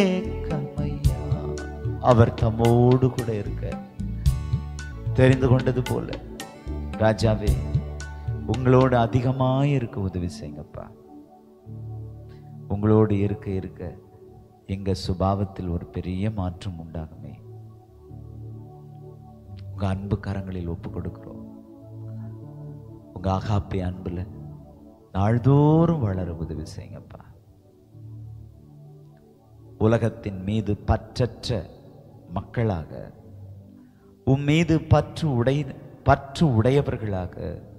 ஏக்கமையா. அவர் தம்மோடு கூட இருக்க தெரிந்து கொண்டது போல ராஜாவே உங்களோடு அதிகமாய் இருக்க உதவி செய்யுங்கப்பா உங்களோடு இருக்க இருக்க எங்க சுபாவத்தில் ஒரு பெரிய மாற்றம் உண்டாகுமே உங்க அன்பு கரங்களில் ஒப்பு கொடுக்கிறோம் உங்க அகாப்பி அன்புல நாள்தோறும் வளர உதவி செய்யுங்கப்பா உலகத்தின் மீது பற்றற்ற மக்களாக உம் மீது பற்று உடை பற்று உடையவர்களாக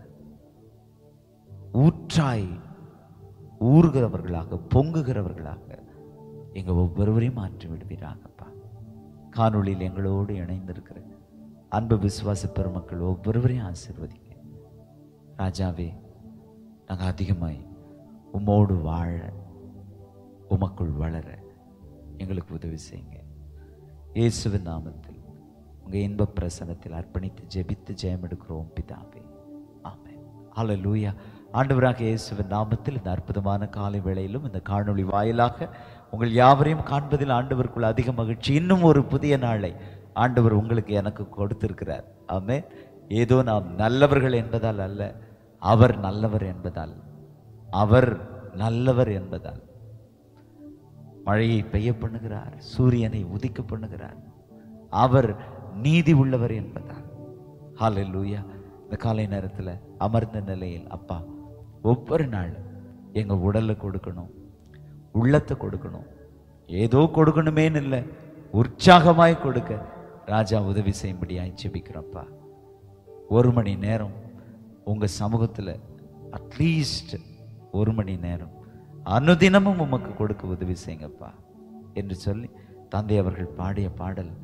ஊற்றாய் ஊறுகிறவர்களாக பொங்குகிறவர்களாக எங்க ஒவ்வொருவரையும் மாற்றி விடுவீராகப்பா காணொளியில் எங்களோடு இணைந்திருக்கிற அன்பு விசுவாச பெருமக்கள் ஒவ்வொருவரையும் ஆசீர்வதிங்க ராஜாவே நாங்கள் அதிகமாய் உம்மோடு வாழ உமக்குள் வளர எங்களுக்கு உதவி செய்யுங்க இயேசுவின் நாமத்தில் உங்க இன்ப பிரசனத்தில் அர்ப்பணித்து ஜெபித்து ஜெயம் எடுக்கிறோம் பிதாவே ஆமென் ஹalleluya ஆண்டவராக இயேசுவின் நாமத்தில் இந்த அற்புதமான காலை வேளையிலும் இந்த காணொளி வாயிலாக உங்கள் யாவரையும் காண்பதில் ஆண்டவருக்குள் அதிக மகிழ்ச்சி இன்னும் ஒரு புதிய நாளை ஆண்டவர் உங்களுக்கு எனக்கு கொடுத்திருக்கிறார் ஆமென் ஏதோ நாம் நல்லவர்கள் என்பதால் அல்ல அவர் நல்லவர் என்பதால் அவர் நல்லவர் என்பதால் மழையை பெய்ய பண்ணுகிறார் சூரியனை உதிக்க பண்ணுகிறார் அவர் நீதி உள்ளவர் என்பதால் ஹalleluya இந்த காலை நேரத்தில் அமர்ந்த நிலையில் அப்பா ஒவ்வொரு நாளும் எங்க உடலை கொடுக்கணும் உள்ளத்தை கொடுக்கணும் ஏதோ கொடுக்கணுமேன்னு இல்லை உற்சாகமாய் கொடுக்க ராஜா உதவி செய்யும்படியாய் ஜெபிக்கிறோம்ப்பா ஒரு மணி நேரம் உங்க சமூகத்துல அட்லீஸ்ட் ஒரு மணி நேரம் அனுதினமும் உமக்கு கொடுக்க உதவி செய்யுங்கப்பா என்று சொல்லி தந்தை அவர்கள் பாடிய பாடல்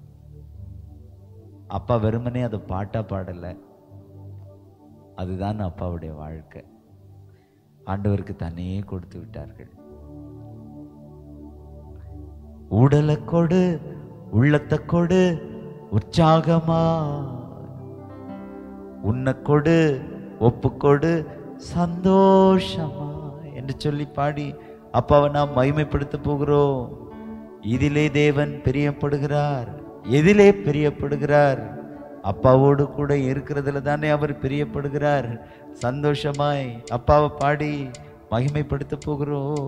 அப்பா வெறுமனே அதை பாட்டா பாடல அதுதான் அப்பாவுடைய வாழ்க்கை ஆண்டவருக்கு தன்னையே கொடுத்து விட்டார்கள் உடலை கொடு உள்ளத்தை கொடு உற்சாகமா உன்னை கொடு ஒப்புக்கொடு சந்தோஷமா என்று சொல்லி பாடி அப்பாவை நாம் மகிமைப்படுத்த போகிறோம் இதிலே தேவன் பிரியப்படுகிறார் எதிலே பிரியப்படுகிறார் அப்பாவோடு கூட இருக்கிறதுல தானே அவர் பிரியப்படுகிறார் சந்தோஷமாய் அப்பாவை பாடி மகிமைப்படுத்த போகிறோம்